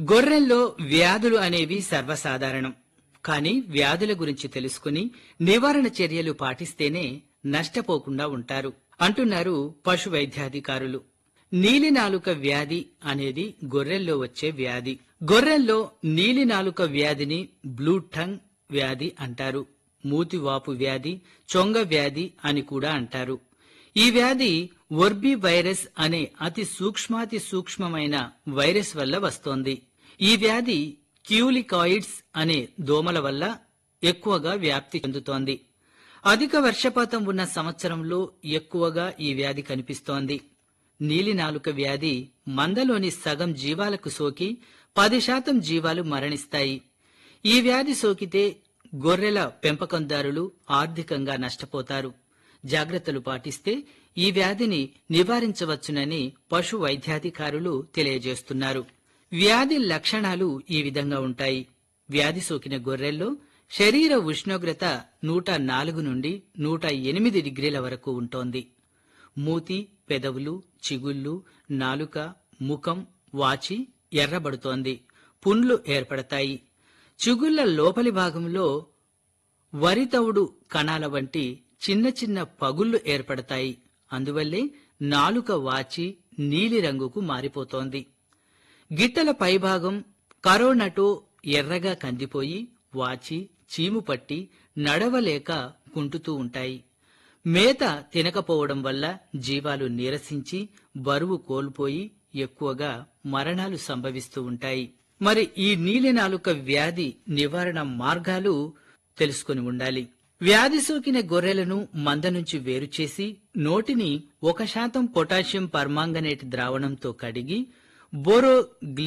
గొర్రెల్లో వ్యాధులు అనేవి సర్వసాధారణం కానీ వ్యాధుల గురించి తెలుసుకుని నివారణ చర్యలు పాటిస్తేనే నష్టపోకుండా ఉంటారు అంటున్నారు పశు వైద్యాధికారులు నీలినాలుక వ్యాధి అనేది గొర్రెల్లో వచ్చే వ్యాధి గొర్రెల్లో నీలినాలుక వ్యాధిని బ్లూ టంగ్ వ్యాధి అంటారు మూతివాపు వ్యాధి చొంగ వ్యాధి అని కూడా అంటారు ఈ వ్యాధి వర్బీ వైరస్ అనే అతి సూక్ష్మాతి సూక్ష్మమైన వైరస్ వల్ల వస్తోంది ఈ వ్యాధి క్యూలికాయిడ్స్ అనే దోమల వల్ల ఎక్కువగా వ్యాప్తి చెందుతోంది అధిక వర్షపాతం ఉన్న సంవత్సరంలో ఎక్కువగా ఈ వ్యాధి కనిపిస్తోంది నీలినాలుక వ్యాధి మందలోని సగం జీవాలకు సోకి పది శాతం జీవాలు మరణిస్తాయి ఈ వ్యాధి సోకితే గొర్రెల పెంపకందారులు ఆర్థికంగా నష్టపోతారు జాగ్రత్తలు పాటిస్తే ఈ వ్యాధిని నివారించవచ్చునని పశు వైద్యాధికారులు తెలియజేస్తున్నారు వ్యాధి లక్షణాలు ఈ విధంగా ఉంటాయి వ్యాధి సోకిన గొర్రెల్లో శరీర ఉష్ణోగ్రత నూట నాలుగు నుండి నూట ఎనిమిది డిగ్రీల వరకు ఉంటోంది మూతి పెదవులు చిగుళ్ళు నాలుక ముఖం వాచి ఎర్రబడుతోంది పుండ్లు ఏర్పడతాయి చిగుళ్ల లోపలి భాగంలో వరితవుడు కణాల వంటి చిన్న చిన్న పగుళ్లు ఏర్పడతాయి అందువల్లే నాలుక వాచి నీలిరంగుకు మారిపోతోంది గిట్టల పైభాగం కరోనటో ఎర్రగా కందిపోయి వాచి చీము పట్టి నడవలేక కుంటుతూ ఉంటాయి మేత తినకపోవడం వల్ల జీవాలు నీరసించి బరువు కోల్పోయి ఎక్కువగా మరణాలు సంభవిస్తూ ఉంటాయి మరి ఈ నీలినాలుక వ్యాధి నివారణ మార్గాలు తెలుసుకుని ఉండాలి వ్యాధి సోకిన గొర్రెలను మంద నుంచి వేరు చేసి నోటిని ఒక శాతం పొటాషియం పర్మాంగనేట్ ద్రావణంతో కడిగి బోరో